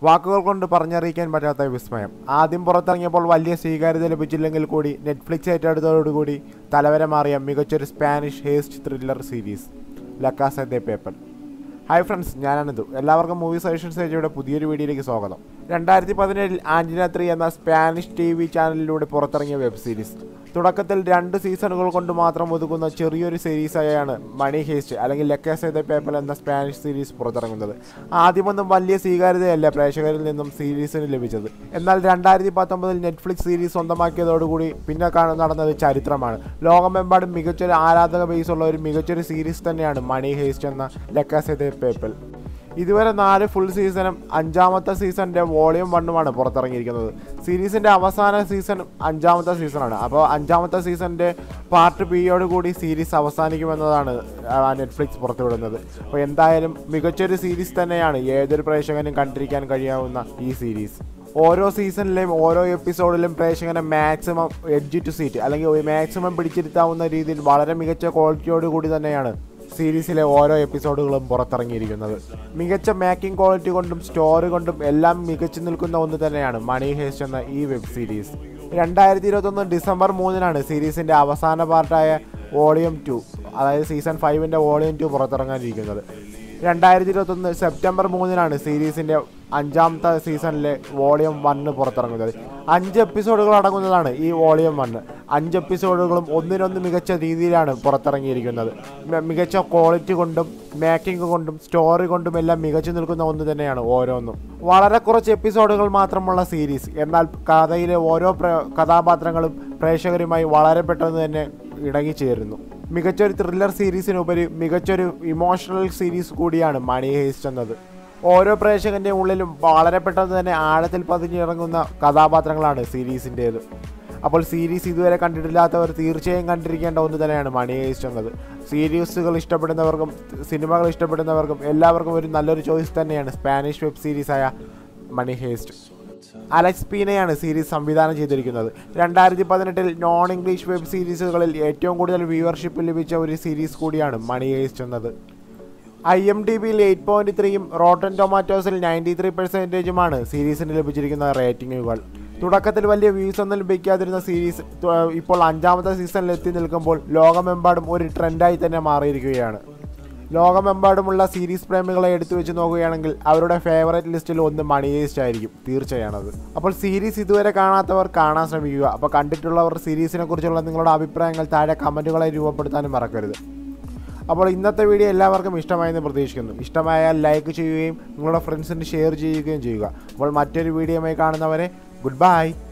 വാക്കുകൾ കൊണ്ട് പറഞ്ഞറിയിക്കാൻ പറ്റാത്ത വിസ്മയം ആദ്യം പുറത്തിറങ്ങിയപ്പോൾ വലിയ സ്വീകാര്യത ലഭിച്ചില്ലെങ്കിൽ കൂടി നെറ്റ്ഫ്ലിക്സ് ഏറ്റെടുത്തതോടുകൂടി തലവര മാറിയ മികച്ചൊരു Spanish heist thriller series La Casa de paper hi friends ഞാനാണിത് എല്ലാവർക്കും മൂവി സജഷൻ സേജയുടെ പുതിയൊരു വീഡിയോയിലേക്ക് സ്വാഗതം രണ്ടായിരത്തി പതിനേഴിൽ ആൻറ്റിന ത്രീ എന്ന സ്പാനിഷ് ടി വി ചാനലിലൂടെ പുറത്തിറങ്ങിയ വെബ് സീരീസ് തുടക്കത്തിൽ രണ്ട് സീസണുകൾ കൊണ്ട് മാത്രം ഒതുക്കുന്ന ചെറിയൊരു സീരീസായാണ് മണി ഹേസ്റ്റ് അല്ലെങ്കിൽ ലെക്കേസ് ദ പേപ്പർ എന്ന സ്പാനിഷ് സീരീസ് പുറത്തിറങ്ങുന്നത് ആദ്യമൊന്നും വലിയ സ്വീകാര്യതയല്ല പ്രേക്ഷകരിൽ നിന്നും സീരീസിന് ലഭിച്ചത് എന്നാൽ രണ്ടായിരത്തി പത്തൊമ്പതിൽ നെറ്റ്ഫ്ലിക്സ് സീരീസ് സ്വന്തമാക്കിയതോടുകൂടി പിന്നെ കാണ- നടന്നത് ചരിത്രമാണ് ലോകമെമ്പാടും മികച്ചൊരു ആരാധക ബേസുള്ള ഒരു മികച്ചൊരു സീരീസ് തന്നെയാണ് മണി ഹേസ്റ്റ് എന്ന ലെക്കാസ് ദ പേപ്പൽ ഇതുവരെ നാല് ഫുൾ സീസണും അഞ്ചാമത്തെ സീസണിന്റെ വോളിയം വണ്ണുമാണ് പുറത്തിറങ്ങിയിരിക്കുന്നത് സീരീസിന്റെ അവസാന സീസൺ അഞ്ചാമത്തെ സീസണാണ് അപ്പോൾ അഞ്ചാമത്തെ സീസണിന്റെ പാർട്ട് പിയോട് കൂടി സീരീസ് അവസാനിക്കുമെന്നതാണ് ആ, നെറ്റ്ഫ്ലിക്സ് പുറത്തുവിടുന്നത് അപ്പോൾ എന്തായാലും മികച്ചൊരു സീരീസ് തന്നെയാണ് ഏതൊരു പ്രേക്ഷകനും കണ്ടിരിക്കാൻ കഴിയാവുന്ന ഈ സീരീസ് ഓരോ സീസണിലെയും ഓരോ എപ്പിസോഡിലും പ്രേക്ഷകനെ മാക്സിമം എഡ്ജ് ടു സീറ്റ് അല്ലെങ്കിൽ മാക്സിമം പിടിച്ചിരുത്താവുന്ന രീതിയിൽ വളരെ മികച്ച ക്വാളിറ്റിയോട് കൂടി തന്നെയാണ് സീരീസിലെ ഓരോ എപ്പിസോഡുകളും പുറത്തിറങ്ങിയിരിക്കുന്നത് മികച്ച മേക്കിംഗ് ക്വാളിറ്റി കൊണ്ടും സ്റ്റോറി കൊണ്ടും എല്ലാം മികച്ചു നിൽക്കുന്ന ഒന്ന് തന്നെയാണ് മണി ഹേസ്റ്റ് എന്ന ഈ വെബ് സീരീസ് രണ്ടായിരത്തി ഇരുപത്തൊന്ന് ഡിസംബർ മൂന്നിനാണ് സീരീസിൻ്റെ അവസാന പാർട്ടായ വോളിയം ടു അതായത് സീസൺ ഫൈവിൻ്റെ വോളിയം ടു പുറത്തിറങ്ങാനിരിക്കുന്നത് രണ്ടായിരത്തി ഇരുപത്തൊന്ന് സെപ്റ്റംബർ മൂന്നിനാണ് സീരീസിൻ്റെ അഞ്ചാമത്തെ സീസണിലെ വോളിയം വണ്ണ് പുറത്തിറങ്ങുന്നത് അഞ്ച് എപ്പിസോഡുകൾ അടങ്ങുന്നതാണ് ഈ വോളിയം വണ്ണ് അഞ്ച് എപ്പിസോഡുകളും ഒന്നിനൊന്ന് മികച്ച രീതിയിലാണ് പുറത്തിറങ്ങിയിരിക്കുന്നത് മി- മികച്ച ക്വാളിറ്റി കൊണ്ടും മേക്കിംഗ് കൊണ്ടും സ്റ്റോറി കൊണ്ടും എല്ലാം മികച്ചു നിൽക്കുന്ന ഒന്ന് തന്നെയാണ് ഓരോന്നും വളരെ കുറച്ച് എപ്പിസോഡുകൾ മാത്രമുള്ള സീരീസ് എന്നാൽ കഥയിലെ ഓരോ പ്ര- കഥാപാത്രങ്ങളും പ്രേക്ഷകരുമായി വളരെ പെട്ടെന്ന് തന്നെ ഇണങ്ങിച്ചേരുന്നു മികച്ചൊരു ത്രില്ലർ സീരീസിനുപരി മികച്ചൊരു ഇമോഷണൽ സീരീസ് കൂടിയാണ് മണി ഹേസ്റ്റ് എന്നത് ഓരോ പ്രേക്ഷകന്റെ ഉള്ളിലും വളരെ പെട്ടെന്ന് തന്നെ ആഴത്തിൽ പതിഞ്ഞിറങ്ങുന്ന കഥാപാത്രങ്ങളാണ് സീരീസിൻ്റേത് അപ്പോൾ സീരീസ് ഇതുവരെ കണ്ടിട്ടില്ലാത്തവർ തീർച്ചയായും കണ്ടിരിക്കേണ്ട ഒന്ന് തന്നെയാണ് മണി ഹേസ്റ്റ് എന്നത് സീരീസുകൾ ഇഷ്ടപ്പെടുന്നവർക്കും സിനിമകൾ ഇഷ്ടപ്പെടുന്നവർക്കും എല്ലാവർക്കും ഒരു നല്ലൊരു ചോയ്സ് തന്നെയാണ് സ്പാനിഷ് വെബ് സീരീസായ മണി ഹേസ്റ്റ് അലക്സ് പീനയാണ് സീരീസ് സംവിധാനം ചെയ്തിരിക്കുന്നത് രണ്ടായിരത്തി പതിനെട്ടിൽ നോൺ ഇംഗ്ലീഷ് വെബ് സീരീസുകളിൽ ഏറ്റവും കൂടുതൽ വ്യൂവർഷിപ്പ് ലഭിച്ച ഒരു സീരീസ് കൂടിയാണ് മണി ഹേസ്റ്റ് എന്നത് ഐ എം ഡി ബിയിൽ എയ്റ്റ് പോയിന്റ് ത്രീയും റോട്ടൻ ടൊമാറ്റോസിൽ നയൻറ്റി ത്രീ പെർസെൻറ്റേജുമാണ് സീരീസിന് ലഭിച്ചിരിക്കുന്ന റേറ്റിംഗുകൾ തുടക്കത്തിൽ വലിയ വ്യൂസ് ഒന്നും ലഭിക്കാതിരുന്ന സീരീസ് തു- ഇപ്പോൾ അഞ്ചാമത്തെ സീസണിൽ എത്തി നിൽക്കുമ്പോൾ ലോകമെമ്പാടും ഒരു ട്രെൻഡായി തന്നെ മാറിയിരിക്കുകയാണ് ലോകമെമ്പാടുമുള്ള സീരീസ് പ്രേമികളെ എടുത്തു വെച്ച് നോക്കുകയാണെങ്കിൽ അവരുടെ ഫേവറേറ്റ് ലിസ്റ്റിൽ ഒന്ന് മണി ഹേസ്റ്റ് ആയിരിക്കും തീർച്ചയാണത് അപ്പോൾ സീരീസ് ഇതുവരെ കാണാത്തവർ കാണാൻ ശ്രമിക്കുക അപ്പോൾ കണ്ടിട്ടുള്ളവർ സീരീസിനെ കുറിച്ചുള്ള നിങ്ങളുടെ അഭിപ്രായങ്ങൾ താഴെ കമൻറ്റുകളായി രൂപപ്പെടുത്താനും മറക്കരുത് അപ്പോൾ ഇന്നത്തെ വീഡിയോ എല്ലാവർക്കും ഇഷ്ടമായെന്ന് പ്രതീക്ഷിക്കുന്നു ഇഷ്ടമായാൽ ലൈക്ക് ചെയ്യുകയും നിങ്ങളുടെ ഫ്രണ്ട്സിന് ഷെയർ ചെയ്യുകയും ചെയ്യുക അപ്പോൾ മറ്റൊരു വീഡിയോയുമായി കാണുന്നവരെ ഗുഡ് ബൈ